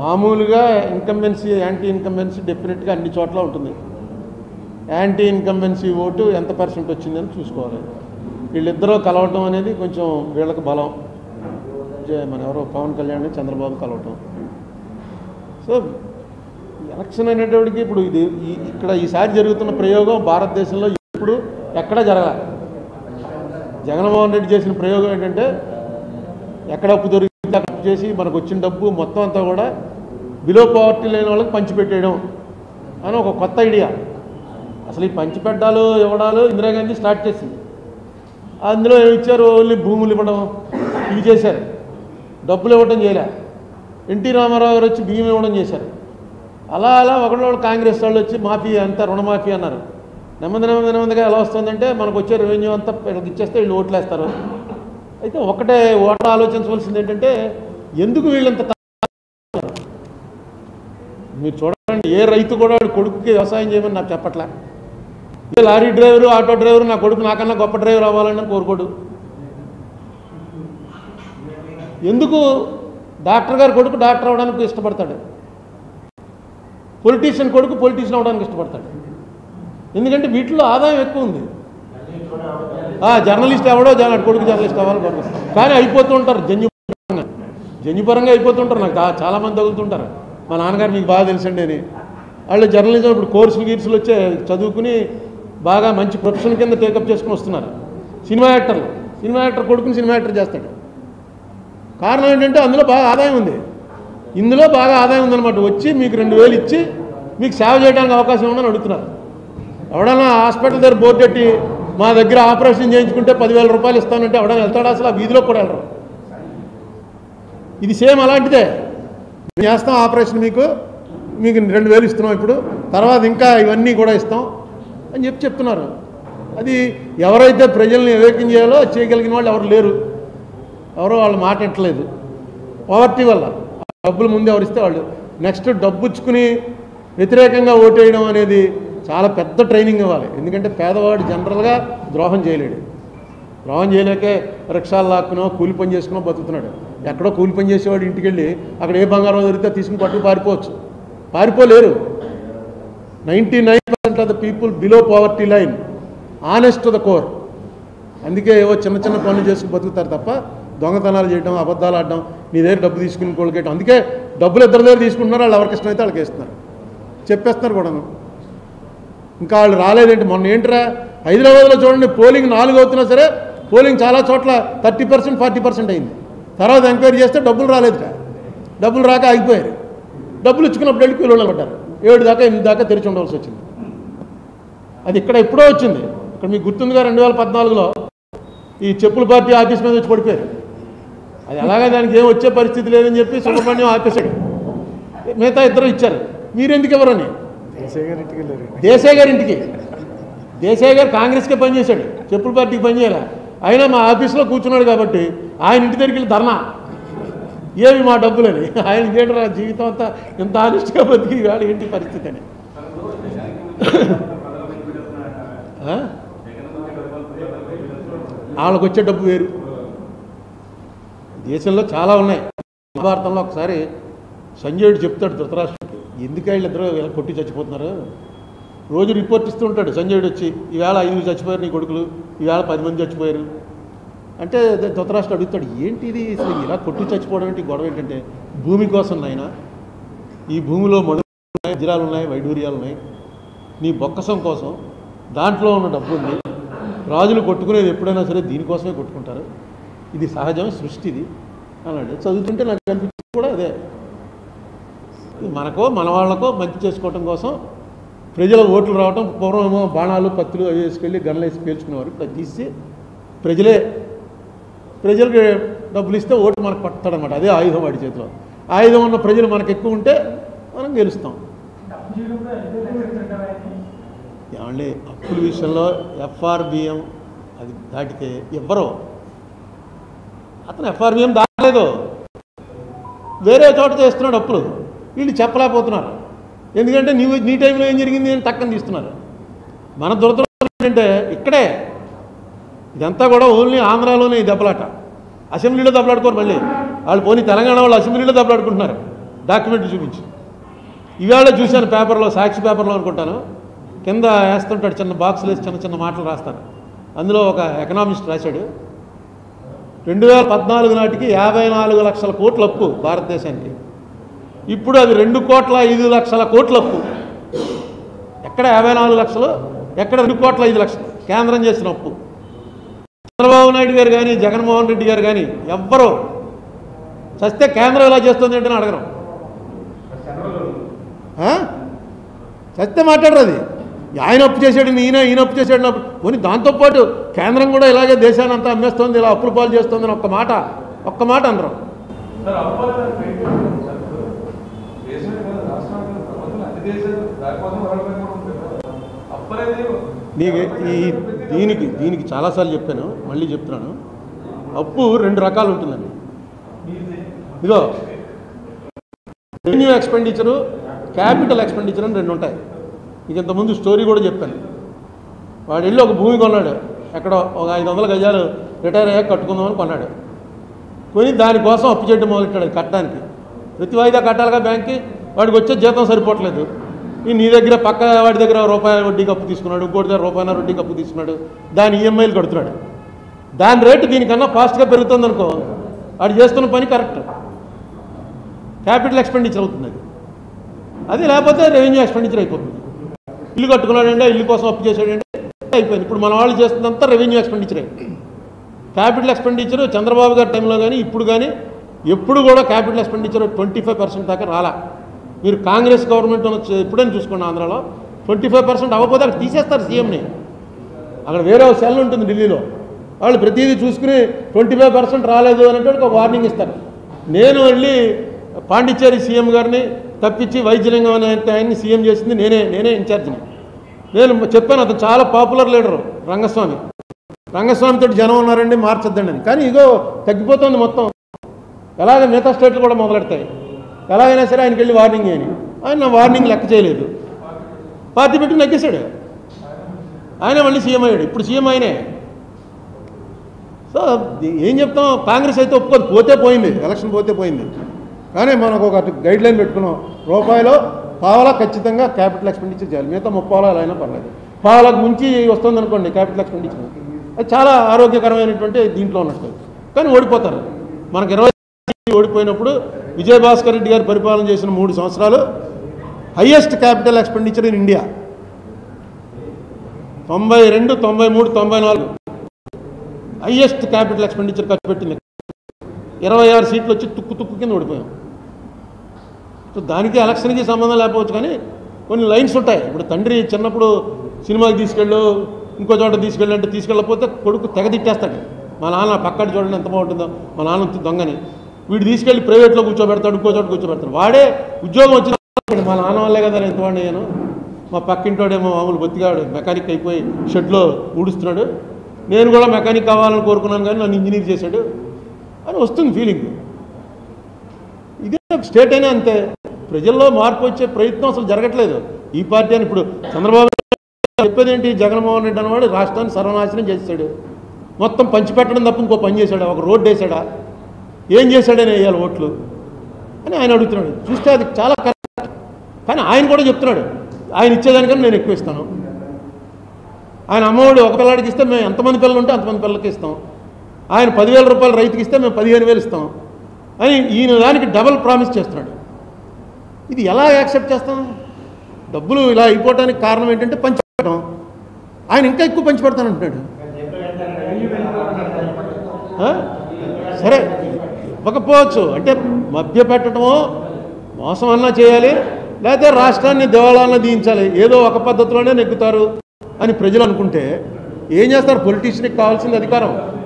మామూలుగా incumbency anti incumbency డెఫినెట్గా అన్ని చోట్ల ఉంటుంది యాంటీ ఇన్కంబెన్సీ ఓటు ఎంత పర్సెంట్ వచ్చిందని చూసుకోవాలి వీళ్ళిద్దరూ కలవటం అనేది కొంచెం వీళ్ళకి బలం జే- మన ఎవరో పవన్ కళ్యాణ్ చంద్రబాబు కలవటం సో ఎలక్షన్ అనేటప్పటికి ఇప్పుడు ఇది ఈ- ఇక్కడ ఈసారి జరుగుతున్న ప్రయోగం భారతదేశంలో ఇప్పుడు ఎక్కడా జరగాలి జగన్మోహన్ రెడ్డి చేసిన ప్రయోగం ఏంటంటే ఎక్కడ అప్పు దొరికితే అక్కడ అప్పు చేసి మనకు వచ్చిన డబ్బు మొత్తం అంతా కూడా బిలో పవర్టీ లేని వాళ్ళకి పంచిపెట్టేయడం అని ఒక కొత్త ఐడియా అసలు ఈ పంచిపెట్టాలు ఇవ్వడాలు ఇందిరాగాంధీ స్టార్ట్ చేసింది అందులో ఏమి ఇచ్చారు ఓన్లీ భూములు ఇవ్వడం ఇవి చేశారు డబ్బులు ఇవ్వడం చేయలే ఎన్టీ రామారావు గారు వచ్చి బియ్యం ఇవ్వడం చేశారు అలా అలా ఒకళ్ళు కాంగ్రెస్ వాళ్ళు వచ్చి మాఫీ అంతా రుణమాఫీ అన్నారు నెమ్మది నెమ్మది నెమ్మదిగా ఎలా వస్తుందంటే మనకు వచ్చే రెవెన్యూ అంతా వీళ్ళకి ఇచ్చేస్తే వీళ్ళు ఓట్లు వేస్తారు అయితే ఒకటే ఓట ఆలోచించవలసింది ఏంటంటే ఎందుకు వీళ్ళంత త- మీరు చూడండి ఏ రైతు కూడా వాడి కొడుకుకి వ్యవసాయం చేయమని నాకు చెప్పట్లే ఏ లారీ డ్రైవరు ఆటో డ్రైవరు నా కొడుకు నాకన్నా గొప్ప డ్రైవర్ అవ్వాలని కోరుకోడు ఎందుకు డాక్టర్ గారి కొడుకు డాక్టర్ అవ్వడానికి ఇష్టపడతాడు పొలిటీషియన్ కొడుకు పొలిటీషియన్ అవ్వడానికి ఇష్టపడతాడు ఎందుకంటే వీటిలో ఆదాయం ఎక్కువ ఉంది ఆ, జర్నలిస్ట్ ఎవడో జన- కొడుకు జర్నలిస్ట్ అవ్వాలి బాబు కానీ అయిపోతూ ఉంటారు జన్యుపరంగా జన్యుపరంగా అయిపోతుంటారు నాకు చా- చాలా మంది తగులుతుంటారు మా నాన్నగారు మీకు బాగా తెలుసండి అని వాళ్ళు జర్నలిజం ఇప్పుడు కోర్సులు గీర్సులు వచ్చే చదువుకుని బాగా మంచి ప్రొఫెషన్ కింద టేకప్ చేసుకుని వస్తున్నారు సినిమా యాక్టర్లు సినిమా యాక్టర్ కొడుకుని సినిమా యాక్టర్ చేస్తాడు కారణం ఏంటంటే అందులో బాగా ఆదాయం ఉంది ఇందులో బాగా ఆదాయం ఉందన్నమాట వచ్చి మీకు రెండు వేలు ఇచ్చి మీకు సేవ చేయడానికి అవకాశం ఉందని అడుగుతున్నారు ఎవడన్నా హాస్పిటల్ దగ్గర బోర్డు పెట్టి మా దగ్గర ఆపరేషన్ చేయించుకుంటే పదివేల రూపాయలు ఇస్తానంటే ఎవడన్నా వెళ్తాడా అసలు ఆ వీధిలో కూడా వెళ్ళరు ఇది సేమ్ అలాంటిదే మేము చేస్తాం ఆపరేషన్ మీకు మీకు రెండు వేలు ఇస్తున్నాం ఇప్పుడు తర్వాత ఇంకా ఇవన్నీ కూడా ఇస్తాం అని చెప్పి చెప్తున్నారు అది ఎవరైతే ప్రజల్ని వివేకం చేయాలో అది చేయగలిగిన వాళ్ళు ఎవరు లేరు ఎవరో వాళ్ళ మాట వింటలేదు పవర్టీ వల్ల డబ్బులు ముందు ఎవరిస్తే వాళ్ళు నెక్స్ట్ డబ్బు ఇచ్చుకుని వ్యతిరేకంగా ఓటేయడం అనేది చాలా పెద్ద ట్రైనింగ్ ఇవ్వాలి ఎందుకంటే పేదవాడు జనరల్గా ద్రోహం చేయలేడు ద్రోహం చేయలేకే రిక్షాలు లాక్కునో కూలి పని చేసుకునో బతుకుతున్నాడు ఎక్కడో కూలి పని చేసేవాడు ఇంటికి వెళ్ళి అక్కడ ఏ బంగారం దొరికితే తీసుకుని పట్టుకు పారిపోవచ్చు పారిపోలేరు ninety nine percent of the people below poverty line honest to the core అందుకే ఏవో చిన్న చిన్న పనులు చేసుకుని బతుకుతారు తప్ప దొంగతనాలు చేయడం అబద్ధాలు ఆడడం నీ దగ్గర డబ్బు తీసుకుని కొడుకేయడం అందుకే డబ్బులు ఇద్దరి దగ్గర తీసుకుంటున్నారు వాళ్ళు ఎవరికి ఇష్టమైతే వాళ్ళకి ఇస్తున్నారు చెప్పేస్తున్నారు కూడాను ఇంకా వాళ్ళు రాలేదేంటి మొన్న ఏంట్రా హైదరాబాద్లో చూడండి పోలింగ్ నాలుగు అవుతున్నా సరే పోలింగ్ చాలా చోట్ల థర్టీ పర్సెంట్ ఫార్టీ పర్సెంట్ అయింది తర్వాత ఎంక్వైరీ చేస్తే డబ్బులు రాలేదుట డబ్బులు రాక ఆగిపోయారు డబ్బులు ఇచ్చుకున్నప్పుడు వెళ్ళి కూలీలు పడ్డారు ఏడు దాకా ఎనిమిది దాకా తెరిచి ఉండవలసి వచ్చింది అది ఇక్కడ ఎప్పుడో వచ్చింది ఇక్కడ మీకు గుర్తుందిగా రెండు వేల పద్నాలుగులో ఈ చెప్పుల పార్టీ ఆఫీస్ మీద వచ్చి పడిపోయారు అది అలాగే దానికి ఏం వచ్చే పరిస్థితి లేదని చెప్పి సుబ్రహ్మణ్యం ఆపేశాడు మిగతా ఇద్దరు ఇచ్చారు మీరెందుకు ఎవరని దేశాయ్ గారి ఇంటికి దేశాయ్ గారు కాంగ్రెస్కే పనిచేశాడు చెప్పుల పార్టీకి పనిచేయాలి అయినా మా ఆఫీస్లో కూర్చున్నాడు కాబట్టి ఆయన ఇంటి దగ్గరికి వెళ్ళి ధర్నా ఏమి మా డబ్బులని ఆయన ఏంటరా జీవితం అంతా ఇంత ఆనిస్ట్గా బతికి వాడు ఏంటి పరిస్థితి అని ఆ? వాళ్ళకి వచ్చే డబ్బు వేరు దేశంలో చాలా ఉన్నాయి మహాభారతంలో ఒకసారి సంజయుడు చెప్తాడు ధృతరాష్ట్రుడికి ఎందుకు వీళ్ళిద్దరూ ఇలా కొట్టి చచ్చిపోతున్నారు రోజు రిపోర్ట్ ఇస్తూ ఉంటాడు సంజయుడు వచ్చి ఈవేళ ఐదుగురు చచ్చిపోయారు నీ కొడుకులు ఈవేళ పది మంది చచ్చిపోయారు అంటే ధ- ధృతరాష్ట్రుడు అడుగుతాడు ఏంటి ఇది అసలు ఇలా కొట్టి చచ్చిపోవడం ఏంటి గొడవ ఏంటంటే భూమి కోసం నాయన ఈ భూమిలో మడు ఉన్నాయి వజ్రాలు ఉన్నాయి వైడూర్యాలు ఉన్నాయి నీ బొక్కసం కోసం దాంట్లో ఉన్న డబ్బు ఉంది రాజులు కొట్టుకునేది ఎప్పుడైనా సరే దీనికోసమే కొట్టుకుంటారు ఇది సహజం సృష్టి ఇది అన్నాడు చదువుతుంటే నాకు కనిపించింది కూడా అదే ఇది మనకో మన వాళ్ళకో మంచి చేసుకోవటం కోసం ప్రజల ఓట్లు రావటం పూర్వం ఏమో బాణాలు పత్తులు అవి వేసుకెళ్ళి గన్లు వేసి పేల్చుకునేవారు ఇప్పుడు అది తీసి ప్రజలే ప్రజలకు డబ్బులు ఇస్తే ఓటు మనకు పడతాడనమాట అదే ఆయుధం వాడి చేతిలో ఆయుధం ఉన్న ప్రజలు మనకు ఎక్కువ ఉంటే మనం గెలుస్తాం ఏమండి అప్పుల విషయంలో ఎఫ్ఆర్బిఎం అది దాటితే ఎవ్వరో అతను ఎఫ్ఆర్బిఎం దాటలేదు వేరే చోట చేస్తున్నాడు అప్పులు వీళ్ళు చెప్పలేకపోతున్నారు ఎందుకంటే నీ నీ టైంలో ఏం జరిగింది అని టక్కన తీస్తున్నారు మన దురదృష్టం ఏంటంటే ఇక్కడే ఇదంతా కూడా ఓన్లీ ఆంధ్రాలోనే ఈ దెబ్బలాట అసెంబ్లీలో దెబ్బలాడుకోరు మళ్ళీ వాళ్ళు పోనీ తెలంగాణ వాళ్ళు అసెంబ్లీలో దెబ్బలాడుకుంటున్నారు డాక్యుమెంట్లు చూపించు ఇవాళ చూశాను పేపర్లో సాక్షి పేపర్లో అనుకుంటాను కింద వేస్తుంటాడు చిన్న బాక్సులు వేసి చిన్న చిన్న మాటలు రాస్తాను అందులో ఒక ఎకనామిస్ట్ రాశాడు రెండు వేల పద్నాలుగు నాటికి యాభై నాలుగు లక్షల కోట్ల అప్పు భారతదేశానికి ఇప్పుడు అది రెండు కోట్ల ఐదు లక్షల కోట్ల అప్పు ఎక్కడ యాభై నాలుగు లక్షలు ఎక్కడ రెండు కోట్ల ఐదు లక్షలు కేంద్రం చేసిన అప్పు చంద్రబాబు నాయుడు గారు కానీ జగన్మోహన్ రెడ్డి గారు కానీ ఎవ్వరూ చస్తే కేంద్రం ఎలా చేస్తుంది ఏంటని అడగరు ఆ? చస్తే మాట్లాడరు అది ఆయన అప్పు చేశాడు ఈయన ఈయన అప్పు చేశాడు అప్పు పోనీ దాంతోపాటు కేంద్రం కూడా ఇలాగే దేశాన్ని అంతా అమ్మేస్తుంది ఇలా అప్పులు పాలు చేస్తుంది అని ఒక్క మాట ఒక్క మాట అనరు సార్ అప్పాలి సార్ దేశమే కదా రాష్ట్రాలు కదా ప్రభుత్వం అన్ని దేశాలు దానికోసం వరల్డ్ బ్యాంక్ కూడా ఉంటుంది కదా. అప్పనేది నీకు ఈ దీనికి దీనికి చాలాసార్లు చెప్పాను మళ్ళీ చెప్తున్నాను అప్పు రెండు రకాలు ఉంటుందండి ఇదిగో రెవెన్యూ ఎక్స్పెండిచరు క్యాపిటల్ ఎక్స్పెండిచర్ అని రెండు ఉంటాయి మీకు ఇంతకుముందు స్టోరీ కూడా చెప్పాను వాడు వెళ్ళి ఒక భూమి కొన్నాడు ఎక్కడో ఒక ఐదు వందల గజాలు రిటైర్ అయ్యాక కట్టుకుందామని కొన్నాడు కొని దానికోసం అప్పు చేయడం మొదలెట్టాడు అది కట్టడానికి ప్రతి వాయిదా కట్టాలిగా బ్యాంక్కి వాడికి వచ్చే జీతం సరిపోవట్లేదు ఈ నీ దగ్గర పక్క వాడి దగ్గర రూపాయి వడ్డీకి అప్పు తీసుకున్నాడు ఇంకోటి దగ్గర రూపాయల వడ్డీకి అప్పు తీసుకున్నాడు దాని ఈఎంఐలు కడుతున్నాడు దాని రేటు దీనికన్నా ఫాస్ట్గా పెరుగుతుంది అనుకో వాడు చేస్తున్న పని కరెక్ట్ క్యాపిటల్ ఎక్స్పెండిచర్ అవుతుంది అది అది లేకపోతే రెవెన్యూ ఎక్స్పెండిచర్ అయిపోతుంది ఇల్లు కట్టుకున్నాడంటే ఇల్లు కోసం అప్పు చేశాడంటే అయిపోయింది ఇప్పుడు మన వాళ్ళు చేస్తున్నంతా రెవెన్యూ ఎక్స్పెండిచరే క్యాపిటల్ ఎక్స్పెండిచర్ చంద్రబాబు గారి టైంలో కానీ ఇప్పుడు కానీ ఎప్పుడు కూడా capital expenditure twenty five percent దాకా రాలా మీరు కాంగ్రెస్ గవర్నమెంట్ ఉన్న- ఎప్పుడైనా చూసుకోండి ఆంధ్రాలో ట్వంటీ ఫైవ్ పర్సెంట్ అవ్వకపోతే అక్కడ తీసేస్తారు సీఎంని అక్కడ వేరే ఒక సెల్ ఉంటుంది ఢిల్లీలో వాళ్ళు ప్రతిదీ చూసుకుని ట్వంటీ ఫైవ్ పర్సెంట్ రాలేదు అనేటువంటి ఒక వార్నింగ్ ఇస్తారు నేను వెళ్ళి పాండిచ్చేరి సీఎం గారిని తప్పించి వైద్యలింగం అనే ఆయన్ని సీఎం చేసింది నేనే నేనే ఇన్ఛార్జిని నేను చెప్పాను అతను చాలా పాపులర్ లీడరు రంగస్వామి రంగస్వామితో జనం ఉన్నారండి మార్చొద్దండి అని కానీ ఇగో తగ్గిపోతుంది మొత్తం ఎలాగ మిగతా స్టేట్లు కూడా మొదలెడతాయి ఎలాగైనా సరే ఆయనకి వెళ్ళి వార్నింగ్ చేయని ఆయన నా వార్నింగ్ లెక్క చేయలేదు పార్టీ పెట్టి నగ్గేశాడు ఆయన మళ్ళీ సీఎం అయ్యాడు ఇప్పుడు సీఎం ఆయనే సో ది- ఏం చెప్తాం కాంగ్రెస్ అయితే ఒప్పుకోదు పోతే పోయింది ఎలక్షన్ పోతే పోయింది కానీ మనకు ఒక గైడ్ లైన్ పెట్టుకున్నాం రూపాయలు పావలా ఖచ్చితంగా క్యాపిటల్ ఎక్స్పెండిచర్ చేయాలి మిగతా ముప్పావలా అయినా పర్లేదు పావలకు ముంచి వస్తుంది అనుకోండి క్యాపిటల్ ఎక్స్పెండిచర్ అది చాలా ఆరోగ్యకరమైనటువంటి దీంట్లో ఉన్నట్టు కానీ ఓడిపోతారు మనకు ఇరవై ఓడిపోయినప్పుడు విజయభాస్కర్ రెడ్డి గారు పరిపాలన చేసిన మూడు సంవత్సరాలు highest capital expenditure in India తొంభై రెండు తొంభై మూడు తొంభై నాలుగు హయ్యెస్ట్ క్యాపిటల్ ఎక్స్పెండిచర్ ఖర్చు పెట్టింది ఇరవై ఆరు సీట్లు వచ్చి తుక్కు తుక్కు కింద ఓడిపోయాం సో దానికి ఎలక్షన్కి సంబంధం లేకపోవచ్చు కానీ కొన్ని లైన్స్ ఉంటాయి ఇప్పుడు తండ్రి చిన్నప్పుడు సినిమాకి తీసుకెళ్ళు ఇంకో చోట తీసుకెళ్ళి అంటే తీసుకెళ్ళకపోతే కొడుకు తెగ తిట్టేస్తాడు మా నాన్న పక్కన చూడండి ఎంత బాగుంటుందో మా నాన్న ఇంత దొంగని వీడు తీసుకెళ్ళి ప్రైవేట్లో కూర్చోబెడతాడు ఇంకో చోట కూర్చోబెడతాడు వాడే ఉద్యోగం వచ్చిన మా నాన్న వల్లే కదా నేను ఇంతవాడిని నేను మా పక్కింటోడేమో మామూలు బొత్తిగాడు మెకానిక్ అయిపోయి షెడ్లో ఊడుస్తున్నాడు నేను కూడా మెకానిక్ కావాలని కోరుకున్నాను కానీ నన్ను ఇంజనీర్ చేశాడు అని వస్తుంది ఫీలింగ్ ఇదే స్టేట్ అయినా అంతే ప్రజల్లో మార్పు వచ్చే ప్రయత్నం అసలు జరగట్లేదు ఈ పార్టీ అని ఇప్పుడు చంద్రబాబు నాయుడు చెప్పేది ఏంటి జగన్మోహన్ రెడ్డి అన్నవాడు రాష్ట్రాన్ని సర్వనాశనం చేశాడు మొత్తం పంచిపెట్టడం తప్ప ఇంకో పని చేశాడా ఒక రోడ్డు వేసాడా ఏం చేశాడని వేయాలి ఓట్లు అని ఆయన అడుగుతున్నాడు చూస్తే అది చాలా కరెక్ట్ కానీ ఆయన కూడా చెప్తున్నాడు ఆయన ఇచ్చేదానికన్నా నేను ఎక్కువ ఇస్తాను ఆయన అమ్మఒడి ఒక పిల్లాడికి ఇస్తే మేము ఎంతమంది పిల్లలు ఉంటే అంతమంది పిల్లలకి ఇస్తాం ఆయన పదివేల రూపాయలు రైతుకి ఇస్తే మేము పదిహేను వేలు ఇస్తాం అని ఈయన దానికి డబల్ ప్రామిస్ చేస్తున్నాడు ఇది ఎలా యాక్సెప్ట్ చేస్తాం డబ్బులు ఇలా అయిపోవడానికి కారణం ఏంటంటే పంచిపెట్టడం ఆయన ఇంకా ఎక్కువ పంచిపెడతానంటున్నాడు ఆ? సరే ఇవ్వకపోవచ్చు అంటే మభ్య పెట్టడమో మోసం అన్నా చేయాలి లేకపోతే రాష్ట్రాన్ని దివాళాన్న దీయించాలి ఏదో ఒక పద్ధతిలోనే నెగ్గుతారు అని ప్రజలు అనుకుంటే ఏం చేస్తారు పొలిటీషియన్కి కావాల్సింది అధికారం